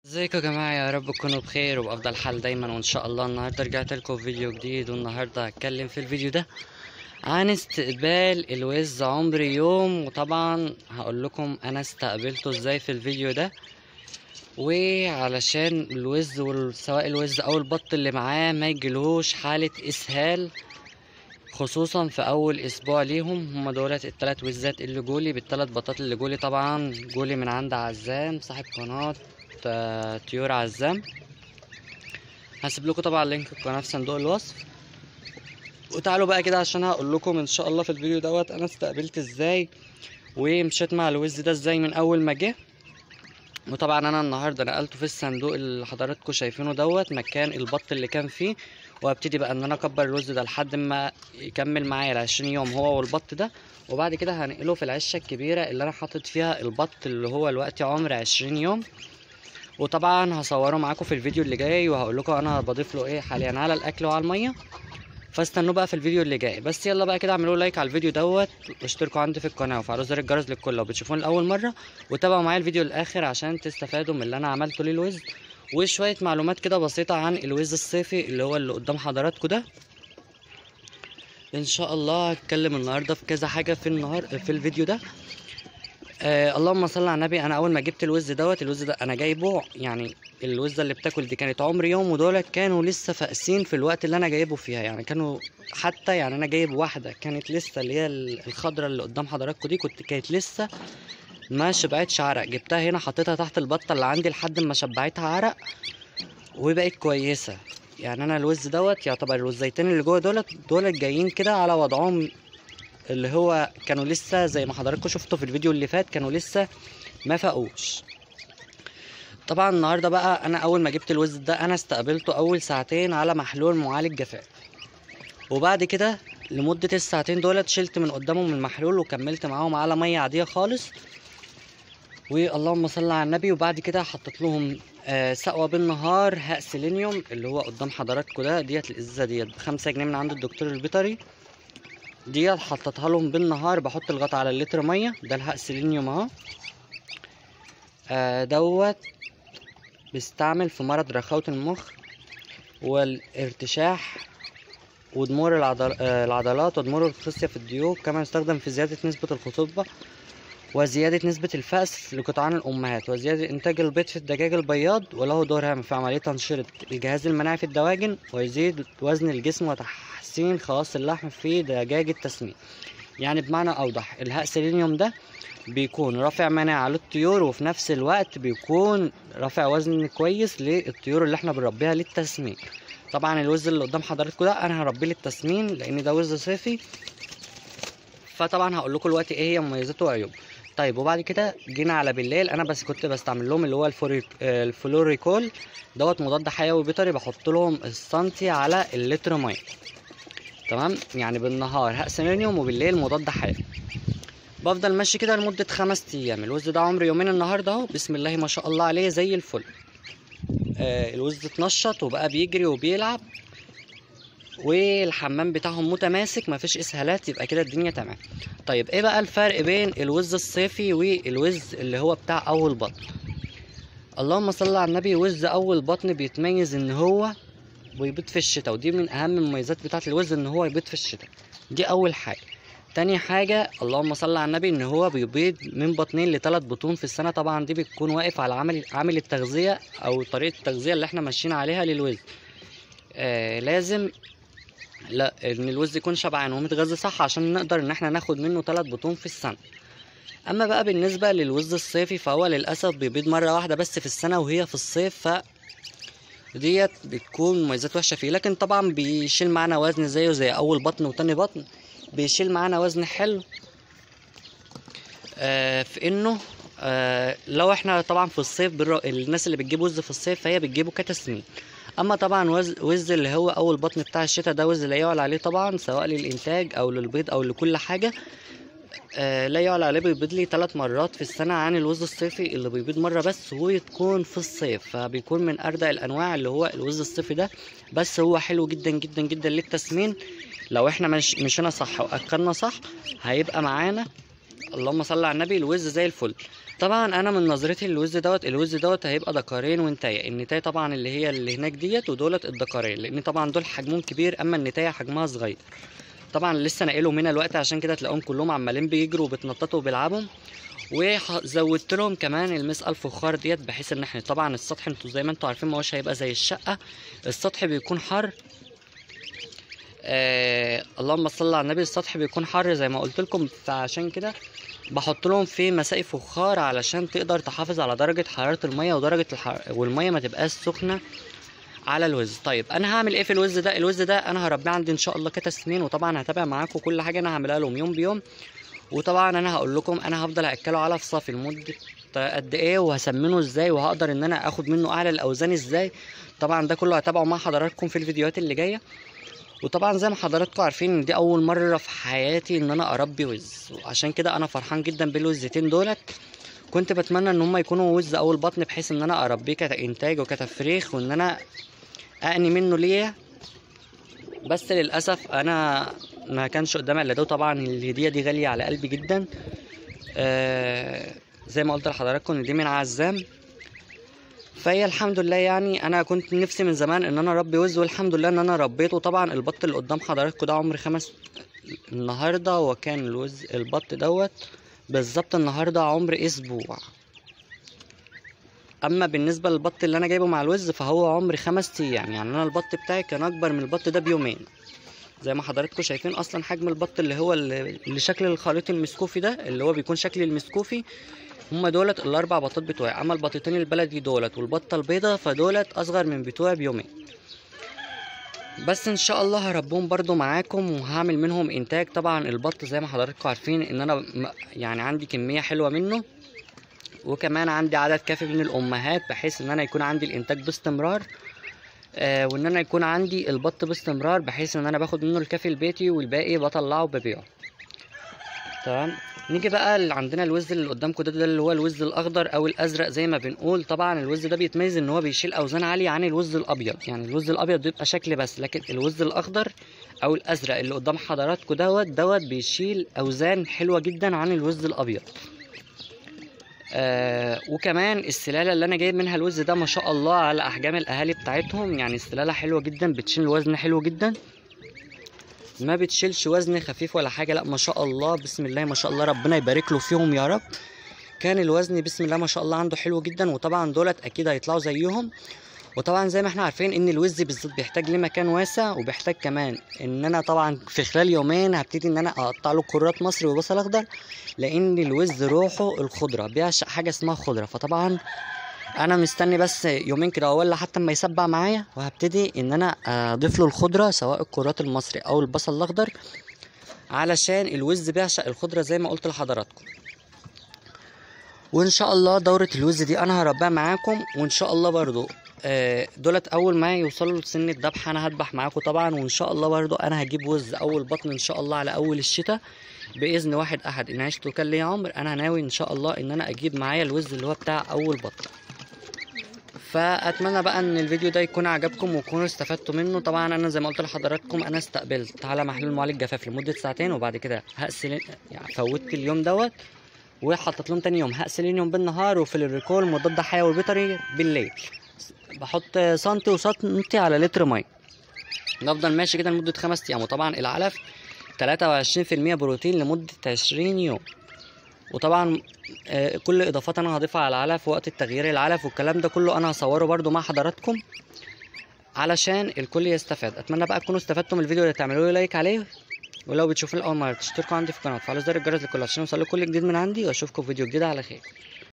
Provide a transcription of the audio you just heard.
ازيكم يا جماعة يا رب تكونوا بخير وبأفضل حال دايما وإن شاء الله النهاردة رجعت لكم فيديو جديد والنهاردة هتكلم في الفيديو ده عن استقبال الوز عمر يوم وطبعا هقول لكم أنا استقبلته ازاي في الفيديو ده وعلشان الوز وال- سواء الوز أو البط اللي معاه ما يجيلهوش حالة إسهال خصوصا في أول أسبوع ليهم هما دولت التلات وزات اللي جولي بالتلات بطات اللي جولي طبعا جولي من عند عزام صاحب قناة آه، طيور عزام هسيب لكم طبعا لينك القناه في صندوق الوصف وتعالوا بقى كده عشان هقول لكم ان شاء الله في الفيديو دوت انا استقبلت ازاي ومشيت مع الوز ده ازاي من اول ما جه وطبعا انا النهارده نقلته في الصندوق اللي حضراتكم شايفينه دوت مكان البط اللي كان فيه وابتدي بقى ان انا اكبر الوز ده لحد ما يكمل معايا ال 20 يوم هو والبط ده وبعد كده هنقله في العشه الكبيره اللي انا حاطط فيها البط اللي هو الوقت عمر 20 يوم وطبعا هصوره معاكم في الفيديو اللي جاي وهقول لكم انا بضيف له ايه حاليا على الاكل وعلى الميه فاستنوا بقى في الفيديو اللي جاي بس يلا بقى كده اعملوا لايك على الفيديو دوت واشتركوا عندي في القناه وفعلوا زر الجرس للكل لو بتشوفوني لاول مره وتابعوا معايا الفيديو الاخر عشان تستفادوا من اللي انا عملته للوز وشويه معلومات كده بسيطه عن الوز الصيفي اللي هو اللي قدام حضراتكم ده ان شاء الله هتكلم النهارده في كذا حاجه في النهار في الفيديو ده آه اللهم صل على النبي انا اول ما جبت الوز دوت الوز ده انا جايبه يعني الوزه اللي بتاكل دي كانت عمر يوم ودولت كانوا لسه فاقسين في الوقت اللي انا جايبه فيها يعني كانوا حتى يعني انا جايب واحده كانت لسه اللي هي الخضره اللي قدام حضراتكم دي كنت كانت لسه ما شبعتش عرق جبتها هنا حطيتها تحت البطه اللي عندي لحد ما شبعتها عرق وبقت كويسه يعني انا الوز دوت يعتبر الوزيتين اللي جوه دولت دولت جايين كده على وضعهم اللي هو كانوا لسه زي ما حضراتكم شفتوا في الفيديو اللي فات كانوا لسه ما فاقوش طبعا النهارده بقى انا اول ما جبت الوز ده انا استقبلته اول ساعتين على محلول معالج جفاف وبعد كده لمدة الساعتين دولت شلت من قدامهم المحلول وكملت معاهم على مية عادية خالص واللهم صل على النبي وبعد كده حطيت لهم آه، سقوة بالنهار هاء سيلينيوم اللي هو قدام حضراتكم ده ديت الازازة ديت بخمسة جنيه من عند الدكتور البيطري ديت حطيتها لهم بالنهار بحط الغطا على اللتر ميه ده الهاء سيلينيوم اهو آه، دوت بيستعمل في مرض رخاوة المخ والارتشاح وضمور العضل... آه، العضلات وضمور الخصية في الديوك كما يستخدم في زيادة نسبة الخصوبة وزيادة نسبة الفأس لقطعان الأمهات وزيادة إنتاج البيض في الدجاج البياض وله دور هام في عملية تنشيط الجهاز المناعي في الدواجن ويزيد وزن الجسم وتحسين خواص اللحم في دجاج التسمين يعني بمعنى أوضح الهاء سيلينيوم ده بيكون رافع مناعة للطيور وفي نفس الوقت بيكون رافع وزن كويس للطيور اللي احنا بنربيها للتسمين طبعا الوز اللي قدام حضراتكم ده انا هربيه للتسمين لان ده وز صيفي فطبعا هقول لكم دلوقتي ايه هي مميزاته وعيوبه طيب وبعد كده جينا على بالليل انا بس كنت بستعمل لهم اللي هو الفوري آه، الفلوريكول دوت مضاد حيوي بيطري بحط لهم السنتي على اللتر ميه تمام يعني بالنهار هاء سيلينيوم وبالليل مضاد حيوي بفضل ماشي كده لمدة خمس أيام الوز ده عمره يومين النهاردة أهو بسم الله ما شاء الله عليه زي الفل آه الوز اتنشط وبقى بيجري وبيلعب والحمام بتاعهم متماسك مفيش اسهالات يبقى كده الدنيا تمام طيب ايه بقى الفرق بين الوز الصيفي والوز اللي هو بتاع اول بطن اللهم صل على النبي وز اول بطن بيتميز ان هو بيبيض في الشتاء ودي من اهم المميزات بتاعه الوز ان هو يبيض في الشتاء دي اول حاجه تاني حاجة اللهم صل على النبي ان هو بيبيض من بطنين لثلاث بطون في السنة طبعا دي بتكون واقف على عامل عامل التغذية او طريقة التغذية اللي احنا ماشيين عليها للوز آه لازم لا ان الوز يكون شبعان ومتغذي صح عشان نقدر ان احنا ناخد منه ثلاث بطون في السنة اما بقى بالنسبة للوز الصيفي فهو للاسف بيبيض مرة واحدة بس في السنة وهي في الصيف ف ديت بتكون مميزات وحشة فيه لكن طبعا بيشيل معانا وزن زيه زي اول بطن وتاني بطن بيشيل معانا وزن حلو آه في انه آه لو احنا طبعا في الصيف بنر... الناس اللي بتجيب وز في الصيف فهي بتجيبه كتسمين اما طبعا وز, وز اللي هو اول بطن بتاع الشتاء ده وز لا يعلى عليه طبعا سواء للانتاج او للبيض او لكل حاجه آه لا يعلى عليه بيبيض لي ثلاث مرات في السنه عن الوز الصيفي اللي بيبيض مره بس وتكون في الصيف فبيكون من اردع الانواع اللي هو الوز الصيفي ده بس هو حلو جدا جدا جدا للتسمين لو احنا مش مشينا صح واكلنا صح هيبقى معانا اللهم صل على النبي الوز زي الفل طبعا انا من نظرتي للوز دوت الوز دوت هيبقى دكارين وانتايه النتايه طبعا اللي هي اللي هناك ديت ودولت الدكارين لان طبعا دول حجمهم كبير اما النتايه حجمها صغير طبعا لسه ناقله منها الوقت عشان كده تلاقوهم كلهم عمالين بيجروا وبيتنططوا وبيلعبوا وزودت لهم كمان المسقى الفخار ديت بحيث ان احنا طبعا السطح انتوا زي ما انتوا عارفين ما هوش هيبقى زي الشقه السطح بيكون حر آه اللهم صل على النبي السطح بيكون حر زي ما قلت لكم فعشان كده بحط لهم في مساقي فخار علشان تقدر تحافظ على درجة حرارة المية ودرجة الحر... والمية ما تبقاش سخنة على الوز طيب انا هعمل ايه في الوز ده الوز ده انا هربيه عندي ان شاء الله كده سنين وطبعا هتابع معاكم كل حاجة انا هعملها لهم يوم بيوم وطبعا انا هقول لكم انا هفضل اكله على صافي لمدة قد ايه وهسمنه ازاي وهقدر ان انا اخد منه اعلى الاوزان ازاي طبعا ده كله هتابعه مع حضراتكم في الفيديوهات اللي جايه وطبعا زي ما حضراتكم عارفين ان دي اول مره في حياتي ان انا اربي وز وعشان كده انا فرحان جدا بالوزتين دولت كنت بتمنى ان هم يكونوا وز اول بطن بحيث ان انا اربيه كانتاج وكتفريخ وان انا اقني منه ليا بس للاسف انا ما كانش قدامي الا ده طبعا الهديه دي غاليه على قلبي جدا آه زي ما قلت لحضراتكم ان دي من عزام فهي الحمد لله يعني انا كنت نفسي من زمان ان انا اربي وز والحمد لله ان انا ربيته طبعا البط اللي قدام حضراتكم ده عمر خمس النهارده وكان الوز البط دوت بالظبط النهارده عمر اسبوع اما بالنسبه للبط اللي انا جايبه مع الوز فهو عمر خمس ايام يعني انا البط بتاعي كان اكبر من البط ده بيومين زي ما حضراتكم شايفين اصلا حجم البط اللي هو اللي اللي شكل الخليط المسكوفي ده اللي هو بيكون شكل المسكوفي هما دولت الاربع بطات بتوعي اما البطتين البلدي دولت والبطه البيضه فدولت اصغر من بتوعي بيومين بس ان شاء الله هربهم برضو معاكم وهعمل منهم انتاج طبعا البط زي ما حضراتكم عارفين ان انا م- يعني عندي كميه حلوه منه وكمان عندي عدد كافي من الامهات بحيث ان انا يكون عندي الانتاج باستمرار آه وان انا يكون عندي البط باستمرار بحيث ان انا باخد منه الكافي لبيتي والباقي بطلعه وببيعه تمام نيجي بقى اللي عندنا الوز اللي قدامكم ده, ده اللي هو الوز الاخضر او الازرق زي ما بنقول طبعا الوز ده بيتميز ان هو بيشيل اوزان عاليه عن الوز الابيض يعني الوز الابيض بيبقى شكل بس لكن الوز الاخضر او الازرق اللي قدام حضراتكم دوت دوت بيشيل اوزان حلوه جدا عن الوز الابيض آه وكمان السلاله اللي انا جايب منها الوز ده ما شاء الله على احجام الاهالي بتاعتهم يعني السلاله حلوه جدا بتشيل الوزن حلو جدا ما بتشيلش وزن خفيف ولا حاجه لا ما شاء الله بسم الله ما شاء الله ربنا يبارك له فيهم يا رب كان الوزن بسم الله ما شاء الله عنده حلو جدا وطبعا دولت اكيد هيطلعوا زيهم وطبعا زي ما احنا عارفين ان الوز بالذات بيحتاج لمكان واسع وبيحتاج كمان ان انا طبعا في خلال يومين هبتدي ان انا اقطع له كرات مصري وبصل اخضر لان الوز روحه الخضره بيعشق حاجه اسمها خضره فطبعا انا مستني بس يومين كده ولا حتى اما يسبع معايا وهبتدي ان انا اضيف له الخضره سواء الكرات المصري او البصل الاخضر علشان الوز بيعشق الخضره زي ما قلت لحضراتكم وان شاء الله دورة الوز دي انا هربيها معاكم وان شاء الله برضو آه، دولت اول ما يوصلوا لسن الذبح انا هذبح معاكم طبعا وان شاء الله برضو انا هجيب وز اول بطن ان شاء الله على اول الشتاء باذن واحد احد ان عشت وكان لي عمر انا ناوي ان شاء الله ان انا اجيب معايا الوز اللي هو بتاع اول بطن فاتمنى بقى ان الفيديو ده يكون عجبكم وتكونوا استفدتوا منه طبعا انا زي ما قلت لحضراتكم انا استقبلت على محلول معالج جفاف لمده ساعتين وبعد كده هغسل يعني فوتت اليوم دوت وحطيت لهم تاني يوم هغسل اليوم بالنهار وفي الريكول مضاد حيوي بيطري بالليل بحط سنتي وسنتي على لتر ميه نفضل ماشي كده لمده خمس ايام وطبعا العلف 23% بروتين لمده 20 يوم وطبعا آه، كل اضافات انا هضيفها على العلف وقت التغيير العلف والكلام ده كله انا هصوره برضو مع حضراتكم علشان الكل يستفاد اتمنى بقى تكونوا استفدتوا من الفيديو اللي تعملوا لي لايك عليه ولو بتشوفوا الاول مره تشتركوا عندي في القناه وتفعلوا زر الجرس للكل عشان يوصل لكم كل جديد من عندي واشوفكم في فيديو جديد على خير